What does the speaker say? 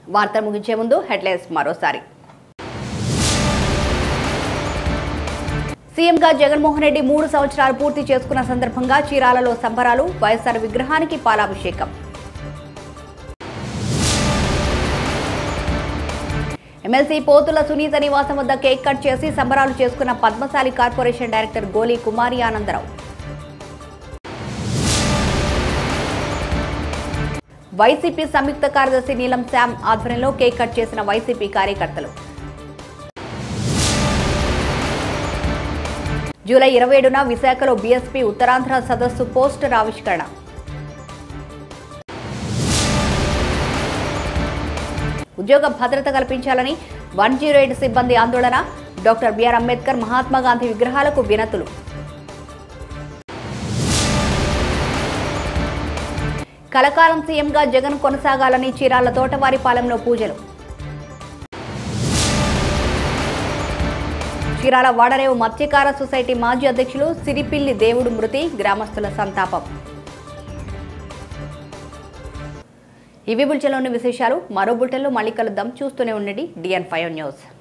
వార్త ముగించే ముందు హెడ్లైన్స్ మరోసారి సీఎంగా జగన్మోహన్ రెడ్డి మూడు సంవత్సరాలు పూర్తి చేసుకున్న సందర్భంగా చీరాలలో సంబరాలు వైఎస్ఆర్ విగ్రహానికి పాలాభిషేకం ఎమ్మెల్సీ పోతుల సునీత నివాసం వద్ద కేక్ కట్ చేసి సంబరాలు చేసుకున్న పద్మశాలి కార్పొరేషన్ డైరెక్టర్ గోలి కుమారి ఆనందరావు వైసీపీ సంయుక్త కార్యదర్శి నీలం శ్యామ్ ఆధ్వర్యంలో కేక్ కట్ చేసిన వైసీపీ కార్యకర్తలు జూలై ఇరవై ఏడున విశాఖలో బీఎస్పీ ఉత్తరాంధ్ర సదస్సు పోస్టర్ ఆవిష్కరణ ఉద్యోగ భద్రత కల్పించాలని వన్ జీరో ఎయిట్ సిబ్బంది ఆందోళన డాక్టర్ బిఆర్ అంబేద్కర్ మహాత్మా గాంధీ విగ్రహాలకు వినతులు కలకాలం సీఎంగా జగన్ కొనసాగాలని చీరాల తోటవారిపాలెంలో పూజలు చీరాల వాడరేవు మత్స్యకార సొసైటీ మాజీ అధ్యక్షులు సిరిపిల్లి దేవుడు మృతి గ్రామస్తుల సంతాపం ఇవి బులెటిన్లోని విశేషాలు మరో బులెటిన్లో మళ్ళీ కలుద్దాం చూస్తూనే ఉండండి డిఎన్ ఫైవ్ న్యూస్